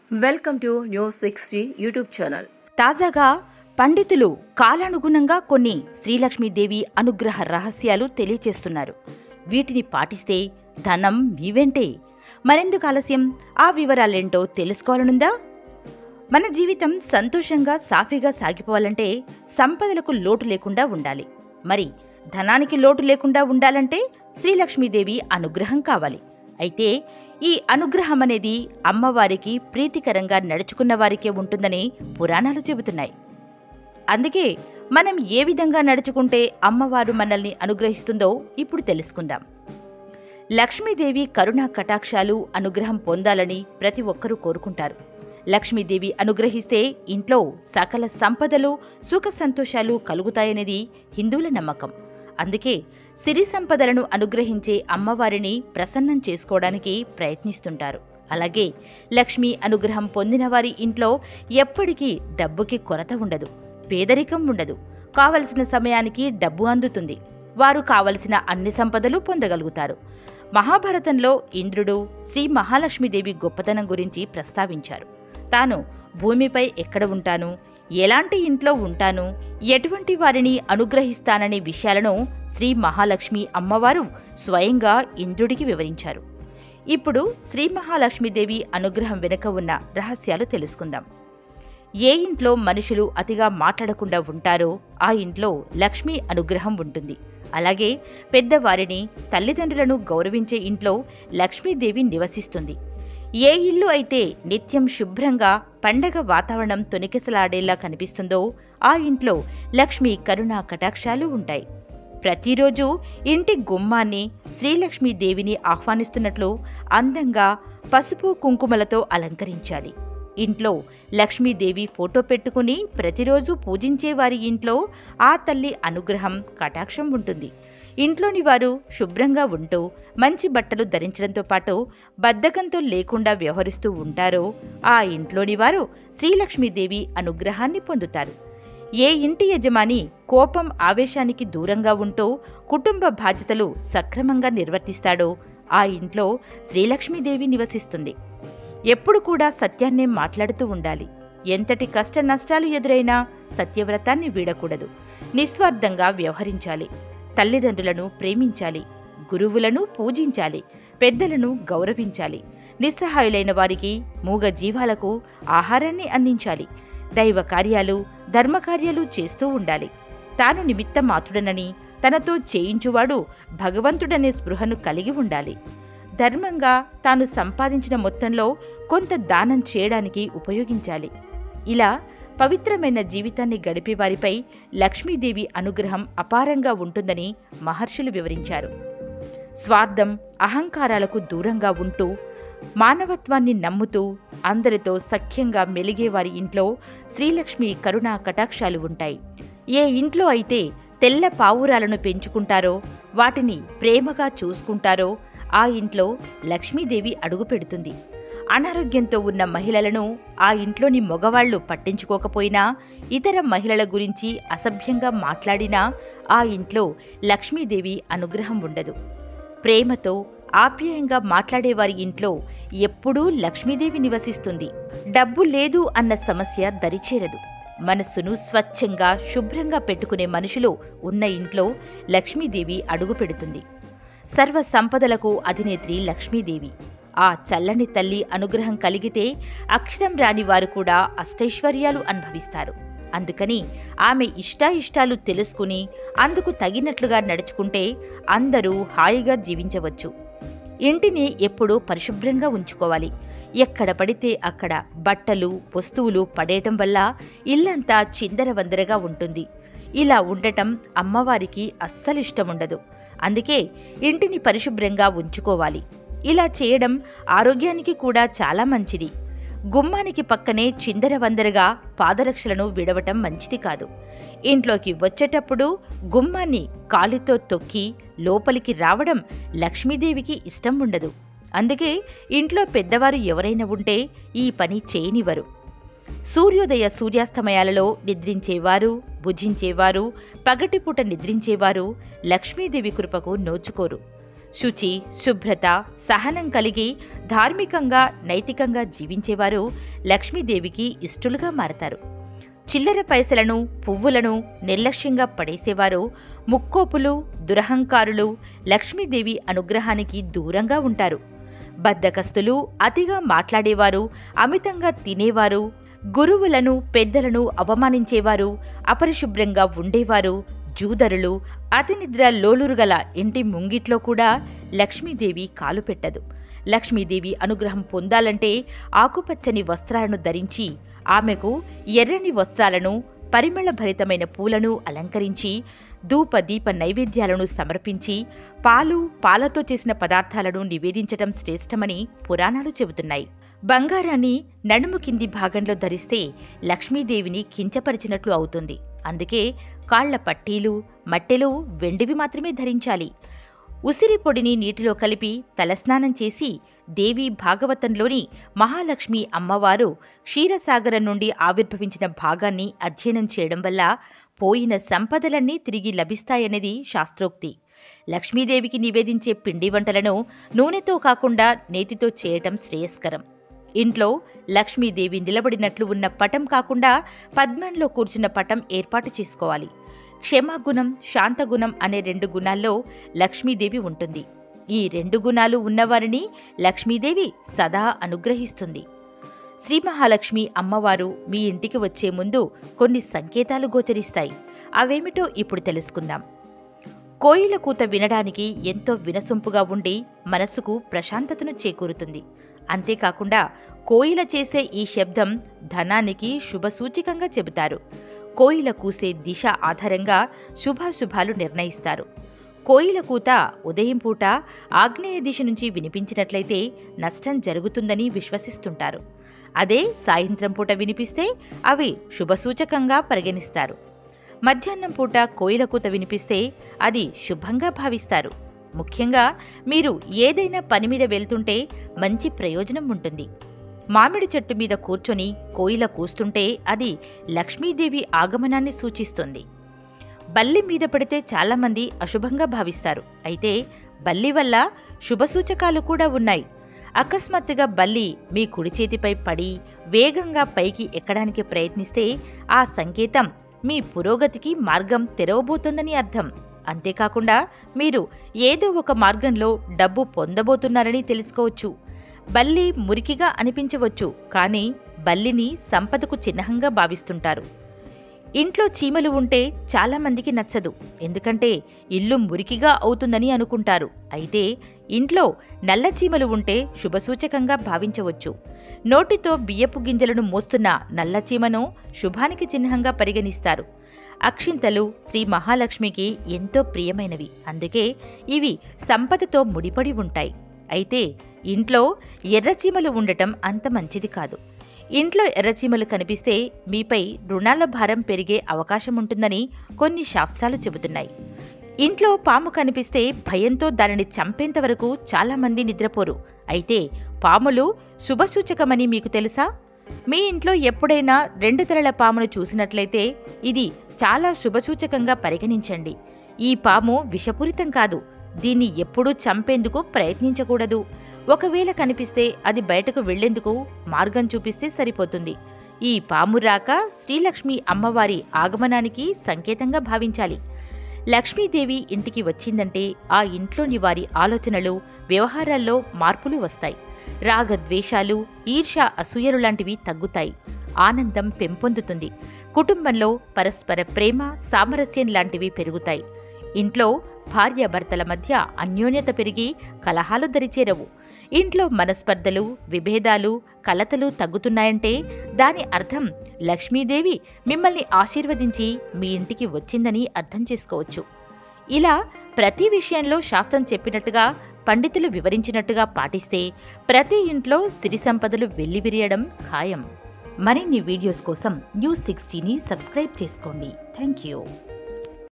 welcome to news sixty YouTube channel తాజాగా పండితులు కాలానుగుణంగా కొన్ని శ్రీలక్ష్మీదేవి అనుగ్రహ రహస్యాలు తెలియచేస్తున్నారు వీటిని పాటిస్తే ధనం మీ వెంటే మరెందుకు ఆలస్యం ఆ వివరాలేంటో తెలుసుకోవాలనుందా మన జీవితం సంతోషంగా సాఫీగా సాగిపోవాలంటే సంపదలకు లోటు లేకుండా ఉండాలి మరి ధనానికి లోటు లేకుండా ఉండాలంటే శ్రీలక్ష్మీదేవి అనుగ్రహం కావాలి అయితే ఈ అనుగ్రహం అనేది అమ్మవారికి ప్రీతికరంగా నడుచుకున్న వారికే ఉంటుందని పురాణాలు చెబుతున్నాయి అందుకే మనం ఏ విధంగా నడుచుకుంటే అమ్మవారు మనల్ని అనుగ్రహిస్తుందో ఇప్పుడు తెలుసుకుందాం లక్ష్మీదేవి కరుణా కటాక్షాలు అనుగ్రహం పొందాలని ప్రతి ఒక్కరూ కోరుకుంటారు లక్ష్మీదేవి అనుగ్రహిస్తే ఇంట్లో సకల సంపదలు సుఖ సంతోషాలు కలుగుతాయనేది హిందువుల నమ్మకం అందుకే సిరి సంపదలను అనుగ్రహించే అమ్మవారిని ప్రసన్నం చేసుకోవడానికి ప్రయత్నిస్తుంటారు అలాగే లక్ష్మీ అనుగ్రహం పొందిన వారి ఇంట్లో ఎప్పటికీ డబ్బుకి కొరత ఉండదు పేదరికం ఉండదు కావలసిన సమయానికి డబ్బు అందుతుంది వారు కావలసిన అన్ని సంపదలు పొందగలుగుతారు మహాభారతంలో ఇంద్రుడు శ్రీ మహాలక్ష్మీదేవి గొప్పతనం గురించి ప్రస్తావించారు తాను భూమిపై ఎక్కడ ఉంటాను ఎలాంటి ఇంట్లో ఉంటాను ఎటువంటి వారిని అనుగ్రహిస్తాననే విషయాలను శ్రీ మహాలక్ష్మి అమ్మవారు స్వయంగా ఇంద్రుడికి వివరించారు ఇప్పుడు శ్రీ మహాలక్ష్మీదేవి అనుగ్రహం వెనుక ఉన్న రహస్యాలు తెలుసుకుందాం ఏ ఇంట్లో మనుషులు అతిగా మాట్లాడకుండా ఉంటారో ఆ ఇంట్లో లక్ష్మీ అనుగ్రహం ఉంటుంది అలాగే పెద్దవారిని తల్లిదండ్రులను గౌరవించే ఇంట్లో లక్ష్మీదేవి నివసిస్తుంది ఏ ఇల్లు అయితే నిత్యం శుభ్రంగా పండగ వాతావరణం తొనికిసలాడేలా కనిపిస్తుందో ఆ ఇంట్లో లక్ష్మీ కరుణా కటాక్షాలు ఉంటాయి ప్రతిరోజు ఇంటి గుమ్మాన్ని శ్రీలక్ష్మీదేవిని ఆహ్వానిస్తున్నట్లు అందంగా పసుపు కుంకుమలతో అలంకరించాలి ఇంట్లో లక్ష్మీదేవి ఫోటో పెట్టుకుని ప్రతిరోజు పూజించే వారి ఇంట్లో ఆ తల్లి అనుగ్రహం కటాక్షం ఉంటుంది ఇంట్లోని వారు శుభ్రంగా ఉంటూ మంచి బట్టలు ధరించడంతో పాటు బద్ధకంతో లేకుండా వ్యవహరిస్తూ ఉంటారో ఆ ఇంట్లోని వారు శ్రీలక్ష్మీదేవి అనుగ్రహాన్ని పొందుతారు ఏ ఇంటి యజమాని కోపం ఆవేశానికి దూరంగా ఉంటూ కుటుంబ బాధ్యతలు సక్రమంగా నిర్వర్తిస్తాడో ఆ ఇంట్లో శ్రీలక్ష్మీదేవి నివసిస్తుంది ఎప్పుడు కూడా సత్యాన్నే మాట్లాడుతూ ఉండాలి ఎంతటి కష్ట నష్టాలు ఎదురైనా సత్యవ్రతాన్ని వీడకూడదు నిస్వార్థంగా వ్యవహరించాలి తల్లిదండ్రులను ప్రేమించాలి గురువులను పూజించాలి పెద్దలను గౌరవించాలి నిస్సహాయులైన వారికి మూగ జీవాలకు ఆహారాన్ని అందించాలి దైవ కార్యాలు ధర్మకార్యాలు చేస్తూ ఉండాలి తాను నిమిత్త మాత్రుడనని తనతో చేయించువాడు భగవంతుడనే స్పృహను కలిగి ఉండాలి ధర్మంగా తాను సంపాదించిన మొత్తంలో కొంత దానం చేయడానికి ఉపయోగించాలి ఇలా పవిత్రమైన జీవితాన్ని గడిపే వారిపై లక్ష్మీదేవి అనుగ్రహం అపారంగా ఉంటుందని మహర్షులు వివరించారు స్వార్థం అహంకారాలకు దూరంగా ఉంటూ మానవత్వాన్ని నమ్ముతూ అందరితో సఖ్యంగా మెలిగే వారి ఇంట్లో శ్రీలక్ష్మి కరుణా కటాక్షాలు ఉంటాయి ఏ ఇంట్లో అయితే తెల్ల పావురాలను పెంచుకుంటారో వాటిని ప్రేమగా చూసుకుంటారో ఆ ఇంట్లో లక్ష్మీదేవి అడుగుపెడుతుంది అనారోగ్యంతో ఉన్న మహిళలను ఆ ఇంట్లోని మగవాళ్లు పట్టించుకోకపోయినా ఇతర మహిళల గురించి అసభ్యంగా మాట్లాడినా ఆ ఇంట్లో లక్ష్మీదేవి అనుగ్రహం ఉండదు ప్రేమతో ఆప్యాయంగా మాట్లాడేవారి ఇంట్లో ఎప్పుడూ లక్ష్మీదేవి నివసిస్తుంది డబ్బు లేదు అన్న సమస్య దరిచేరదు మనస్సును స్వచ్ఛంగా శుభ్రంగా పెట్టుకునే మనుషులు ఉన్న ఇంట్లో లక్ష్మీదేవి అడుగుపెడుతుంది సర్వ సంపదలకు అధినేత్రి లక్ష్మీదేవి ఆ చల్లని తల్లి అనుగ్రహం కలిగితే అక్షరం రాని వారు కూడా అష్టైశ్వర్యాలు అనుభవిస్తారు అందుకని ఆమె ఇష్టాయిష్టాలు తెలుసుకుని అందుకు తగినట్లుగా నడుచుకుంటే అందరూ హాయిగా జీవించవచ్చు ఇంటిని ఎప్పుడూ పరిశుభ్రంగా ఉంచుకోవాలి ఎక్కడ పడితే అక్కడ బట్టలు వస్తువులు పడేయటం వల్ల ఇల్లంతా చిందరవందరగా ఉంటుంది ఇలా ఉండటం అమ్మవారికి అస్సలిష్టముండదు అందుకే ఇంటిని పరిశుభ్రంగా ఉంచుకోవాలి ఇలా చేయడం ఆరోగ్యానికి కూడా చాలా మంచిది గుమ్మానికి పక్కనే చిందరవందరగా పాదరక్షలను విడవటం మంచిది కాదు ఇంట్లోకి వచ్చేటప్పుడు గుమ్మాన్ని కాలితో తొక్కి లోపలికి రావడం లక్ష్మీదేవికి ఇష్టం ఉండదు అందుకే ఇంట్లో పెద్దవారు ఎవరైనా ఉంటే ఈ పని చేయనివ్వరు సూర్యోదయ సూర్యాస్తమయాలలో నిద్రించేవారు భుజించేవారు పగటిపూట నిద్రించేవారు లక్ష్మీదేవి కృపకు నోచుకోరు శుచి శుభ్రత సహనం కలిగి ధార్మికంగా నైతికంగా జీవించేవారు లక్ష్మీదేవికి ఇష్టలుగా మారతారు చిల్లర పైసలను పువ్వులను నిర్లక్ష్యంగా పడేసేవారు ముక్కోపులు దురహంకారులు లక్ష్మీదేవి అనుగ్రహానికి దూరంగా ఉంటారు బద్దకస్తులు అతిగా మాట్లాడేవారు అమితంగా తినేవారు గురువులను పెద్దలను అవమానించేవారు అపరిశుభ్రంగా ఉండేవారు జూదరులు అతినిద్ర లోలురుగల ఇంటి ముంగిట్లో కూడా లక్ష్మీదేవి కాలు పెట్టదు లక్ష్మీదేవి అనుగ్రహం పొందాలంటే ఆకుపచ్చని వస్త్రాలను ధరించి ఆమెకు ఎర్రని వస్త్రాలను పరిమళభరితమైన పూలను అలంకరించి ధూప దీప నైవేద్యాలను సమర్పించి పాలు పాలతో చేసిన పదార్థాలను నివేదించటం శ్రేష్టమని పురాణాలు చెబుతున్నాయి బంగారాన్ని నడుము కింది భాగంలో ధరిస్తే లక్ష్మీదేవిని కించపరిచినట్లు అవుతుంది అందుకే కాళ్ల పట్టీలు మట్టెలు వెండివి మాత్రమే ధరించాలి ఉసిరి పొడిని నీటిలో కలిపి తలస్నానం చేసి దేవి భాగవతంలోని మహాలక్ష్మి అమ్మవారు క్షీరసాగరం నుండి ఆవిర్భవించిన భాగాన్ని అధ్యయనం చేయడం వల్ల పోయిన సంపదలన్నీ తిరిగి లభిస్తాయనేది శాస్త్రోక్తి లక్ష్మీదేవికి నివేదించే పిండి వంటలను నూనెతో కాకుండా నేతితో చేయటం శ్రేయస్కరం ఇంట్లో లక్ష్మీదేవి నిలబడినట్లు ఉన్న పటం కాకుండా పద్మంలో కూర్చున్న పటం ఏర్పాటు చేసుకోవాలి క్షమాగుణం శాంతగుణం అనే రెండు గుణాల్లో లక్ష్మీదేవి ఉంటుంది ఈ రెండు గుణాలు ఉన్నవారిని లక్ష్మీదేవి సదా అనుగ్రహిస్తుంది శ్రీ మహాలక్ష్మి అమ్మవారు మీ ఇంటికి వచ్చే ముందు కొన్ని సంకేతాలు గోచరిస్తాయి అవేమిటో ఇప్పుడు తెలుసుకుందాం కోయిల కూత వినడానికి ఎంతో వినసొంపుగా ఉండి మనసుకు ప్రశాంతతను చేకూరుతుంది అంతేకాకుండా కోయిల చేసే ఈ శబ్దం ధనానికి శుభసూచికంగా చెబుతారు కోయిల కూసే దిశ ఆధారంగా శుభాశుభాలు నిర్ణయిస్తారు కోయిల కూత ఉదయం పూట ఆగ్నేయ దిశ నుంచి వినిపించినట్లయితే నష్టం జరుగుతుందని విశ్వసిస్తుంటారు అదే సాయంత్రం పూట వినిపిస్తే అవి శుభసూచకంగా పరిగణిస్తారు మధ్యాహ్నం పూట కోయిల కూత వినిపిస్తే అది శుభంగా భావిస్తారు ముఖ్యంగా మీరు ఏదైనా పని మీద వెళ్తుంటే మంచి ప్రయోజనం ఉంటుంది మామిడి చెట్టు మీద కూర్చొని కోయిల కూస్తుంటే అది లక్ష్మీదేవి ఆగమనాన్ని సూచిస్తుంది బల్లి మీద పడితే చాలామంది అశుభంగా భావిస్తారు అయితే బల్లి వల్ల శుభసూచకాలు కూడా ఉన్నాయి అకస్మాత్తుగా బల్లి మీ కుడి చేతిపై పడి వేగంగా పైకి ఎక్కడానికి ప్రయత్నిస్తే ఆ సంకేతం మీ పురోగతికి మార్గం తెరవబోతోందని అర్థం అంతేకాకుండా మీరు ఏదో ఒక మార్గంలో డబ్బు పొందబోతున్నారని తెలుసుకోవచ్చు బల్లి మురికిగా అనిపించవచ్చు కానీ బల్లిని సంపదకు చిహ్నంగా భావిస్తుంటారు ఇంట్లో చీమలు ఉంటే చాలామందికి నచ్చదు ఎందుకంటే ఇల్లు మురికిగా అవుతుందని అనుకుంటారు అయితే ఇంట్లో నల్ల చీమలు ఉంటే శుభసూచకంగా భావించవచ్చు నోటితో బియ్యపు గింజలను మోస్తున్న నల్ల చీమను శుభానికి చిహ్నంగా పరిగణిస్తారు అక్షింతలు శ్రీ మహాలక్ష్మికి ఎంతో ప్రియమైనవి అందుకే ఇవి సంపదతో ముడిపడి ఉంటాయి అయితే ఇంట్లో ఎర్రచీమలు ఉండటం అంత మంచిది కాదు ఇంట్లో ఎర్రచీమలు కనిపిస్తే మీపై రుణాల భారం పెరిగే అవకాశం ఉంటుందని కొన్ని శాస్త్రాలు చెబుతున్నాయి ఇంట్లో పాము కనిపిస్తే భయంతో దానిని చంపేంత వరకు చాలామంది నిద్రపోరు అయితే పాములు శుభసూచకమని మీకు తెలుసా మీ ఇంట్లో ఎప్పుడైనా రెండు తలల పామును చూసినట్లయితే ఇది చాలా శుభసూచకంగా పరిగణించండి ఈ పాము విషపూరితం కాదు దీన్ని ఎప్పుడూ చంపేందుకు ప్రయత్నించకూడదు ఒకవేళ కనిపిస్తే అది బయటకు వెళ్లేందుకు మార్గం చూపిస్తే సరిపోతుంది ఈ పాము రాక శ్రీలక్ష్మి అమ్మవారి ఆగమనానికి సంకేతంగా భావించాలి లక్ష్మీదేవి ఇంటికి వచ్చిందంటే ఆ ఇంట్లోని వారి ఆలోచనలు వ్యవహారాల్లో మార్పులు వస్తాయి రాగద్వేషాలు ఈర్ష్య అసూయలు లాంటివి తగ్గుతాయి ఆనందం పెంపొందుతుంది కుటుంబంలో పరస్పర ప్రేమ సామరస్యం లాంటివి పెరుగుతాయి ఇంట్లో భార్యాభర్తల మధ్య అన్యోన్యత పెరిగి కలహాలు దరిచేరవు ఇంట్లో మనస్పర్ధలు విభేదాలు కలతలు తగ్గుతున్నాయంటే దాని అర్థం లక్ష్మీదేవి మిమ్మల్ని ఆశీర్వదించి మీ ఇంటికి వచ్చిందని అర్థం చేసుకోవచ్చు ఇలా ప్రతి విషయంలో శాస్త్రం చెప్పినట్టుగా పండితులు వివరించినట్టుగా పాటిస్తే ప్రతి ఇంట్లో సిరి సంపదలు వెల్లివిరియడం ఖాయం మరిన్ని వీడియోస్ కోసం న్యూస్ సిక్స్టీని సబ్స్క్రైబ్ చేసుకోండి థ్యాంక్ యూ